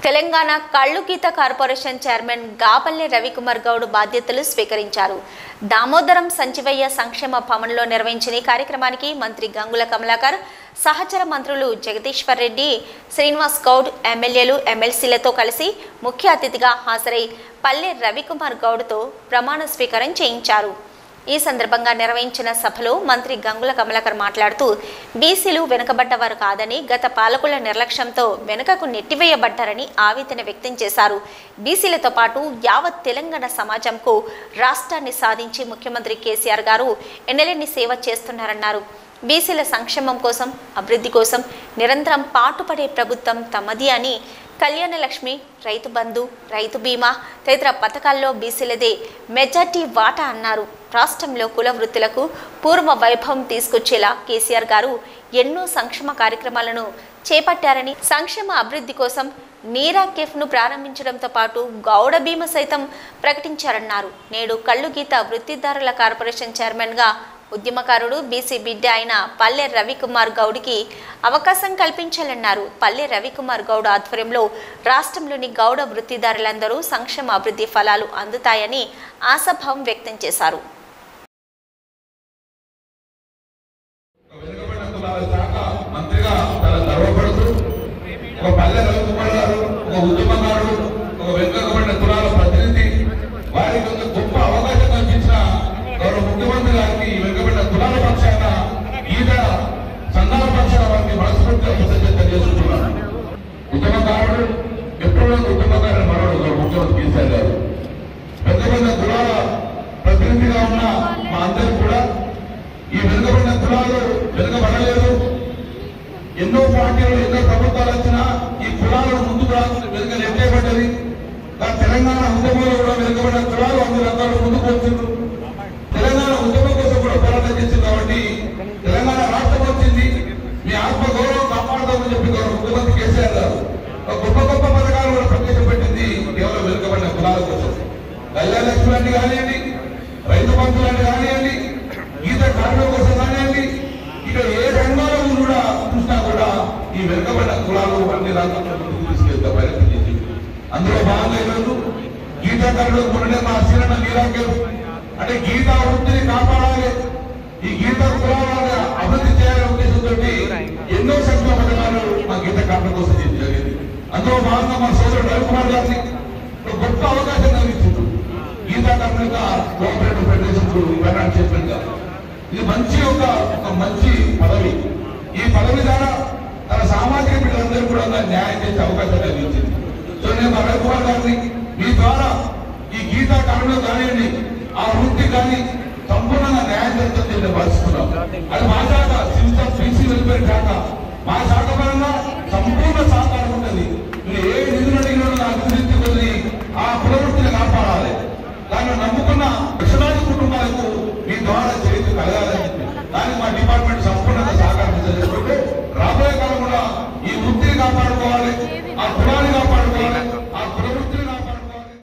తెలంగాణ కళ్ళు గీత corporation chairman Gapalli Ravikumar Goud బాధ్యతలు స్వీకరించారు దామోదరం సంచివయ్య సంక్షేమ భవన్లో నిర్వహించిన ఈ కార్యక్రమానికి మంత్రి గంగుల కమలాకర్ సహచర మంత్రులు జగదీశ్వర్ రెడ్డి శ్రీనివాస్ గౌడ్ ఎమ్మెల్యేలు ఎమ్మెల్సీలతో కలిసి ముఖ్య అతిథిగా హాజరై పల్లె రవికుమార్ గౌడ్తో ప్రమాణ స్వీకారం చేయించారు ఈ సందర్భంగా నిర్వహించిన సభలో మంత్రి గంగుల కమలాకర్ మాట్లాడుతూ బీసీలు వెనుకబడ్డవారు కాదని గత పాలకుల నిర్లక్ష్యంతో వెనుకకు నెట్టివేయబడ్డారని ఆవేదన వ్యక్తం చేశారు బీసీలతో పాటు యావత్ తెలంగాణ సమాజంకు రాష్ట్రాన్ని సాధించి ముఖ్యమంత్రి కేసీఆర్ గారు ఎన్నెలేని సేవ చేస్తున్నారన్నారు బీసీల సంక్షేమం కోసం అభివృద్ధి కోసం నిరంతరం పాటుపడే ప్రభుత్వం తమది అని కళ్యాణ లక్ష్మి రైతు బంధు రైతు బీమా తదితర పథకాల్లో బీసీలదే మెజార్టీ వాటా అన్నారు రాష్ట్రంలో కుల వృత్తులకు పూర్వ వైభవం తీసుకొచ్చేలా కేసీఆర్ గారు ఎన్నో సంక్షేమ కార్యక్రమాలను చేపట్టారని సంక్షేమ అభివృద్ధి కోసం నీరా కెఫ్ను ప్రారంభించడంతో పాటు గౌడ బీమ సైతం ప్రకటించారన్నారు నేడు కళ్ళు గీత వృత్తిదారుల కార్పొరేషన్ చైర్మన్గా ఉద్యమకారుడు బీసీ బిడ్డ అయిన పల్లె రవికుమార్ గౌడ్కి అవకాశం కల్పించాలన్నారు పల్లె రవికుమార్ గౌడ్ ఆధ్వర్యంలో రాష్ట్రంలోని గౌడ వృత్తిదారులందరూ సంక్షేమ అభివృద్ధి ఫలాలు అందుతాయని ఆశాభావం వ్యక్తం చేశారు వెనుకబడిన కులాల శాఖ మంత్రిగా చాలా గర్వపడుతూ ఒక పల్లె రవికుమార్ గారు ఒక ఉద్యమకారుడు ఒక వెనుకబడిన కులాల ప్రతినిధి వారికి ఒక గొప్ప అవకాశం కల్పించిన గౌరవ ముఖ్యమంత్రి గారికి ఈ వెనుకబడిన కులాల పక్షాన ఈత సంఘాల పక్షాన వారికి మనస్ఫూర్తిగా కృతజ్ఞత చేసుకుంటున్నాను ఉద్యమకారుడు ఎప్పుడూ ఉద్యమకారుడు మరొకడు గౌరవ ముఖ్యమంత్రి కేసీఆర్ గారు వెనుకబడిన కులాల ప్రతినిధిగా ఉన్న మా అందరూ కూడా ఈ వెనుకబడిన కులాలు వెనుకబడలేదు ఎన్నో పార్టీలు ఎన్నో ప్రభుత్వాలు వచ్చినా ఈ కులాలను ముందుకు రాకుండా వెనుక నెట్టేయబడ్డది కానీ తెలంగాణ ఉద్యమంలో కూడా వెనుకబడిన కులాలు అన్ని రకాలు ముందుకు వచ్చిండ్రు తెలంగాణ ఉద్యమం కోసం కూడా పోరాటం చేసింది కాబట్టి తెలంగాణ రాష్ట్రం వచ్చింది మీ ఆత్మ గౌరవం కాపాడదామని చెప్పి గౌరవ ముఖ్యమంత్రి కేసీఆర్ గారు ఒక గొప్ప గొప్ప పథకాలు కూడా ప్రవేశపెట్టింది కేవలం వెనుకబడిన కులాల కోసం కళ్యాణ లక్ష్మి లాంటి కానివ్వండి రైతు బంధు లాంటి కానివ్వండి గీత కార్మికుల కోసం కానివ్వండి ఇక ఏ రంగంలో కూడా చూసినా కూడా ఈ వెనుకబడిన కులాలు అన్ని రంగాల్లో ముందుకు తీసుకెళ్తా ప్రయత్నం చేసి అందులో భాగంగా ఈరోజు గీతా కార్మికులకు మొన్ననే మా సీరణ నీరాకేరు అంటే గీతా వృత్తిని కాపాడాలి ఈ గీత కులాలను అభివృద్ధి చేయాలనే ఉద్దేశంతో ఎన్నో సంక్షేమ పథకాలు మా గీత కార్మికుల కోసం చేయడం జరిగింది అందులో భాగంగా మా సోదరుడు రవికుమార్ గారిని ఒక గొప్ప అవకాశం కలిగించింది గీతా కార్మిక కోఆపరేటివ్ ఫెడరేషన్ ఫైనాన్స్ చైర్మన్ గా ఇది మంచి ఒక ఒక మంచి పదవి ఈ పదవి ద్వారా తన సామాజిక బిడ్డలందరూ కూడా నాకు న్యాయం చేసే అవకాశం కలిగించింది సో నేను మా రవికుమార్ గారిని మీ ద్వారా ఈ గీతా కార్మికులు కానివ్వండి ఆ వృత్తి కానీ సంపూర్ణంగా న్యాయం చేస్తుంది నేను భావిస్తున్నాం అది మా శాఖ సిస్టమ్ బీసీ వెల్ఫేర్ శాఖ మా శాఖ పరంగా సంపూర్ణ సహకారం ఉంటుంది మీరు ఏ నిధులు అడిగినా అభివృద్ధి కొద్ది ఆ కులవృత్తిని కాపాడాలి దాన్ని నమ్ముకున్న లక్షలాది కుటుంబాలకు మీ ద్వారా చేతి కలగాలని దానికి మా డిపార్ట్మెంట్ సంపూర్ణంగా సహకారం చేసుకుంటే రాబోయే కాలం కూడా ఈ వృత్తిని కాపాడుకోవాలి ఆ కులాన్ని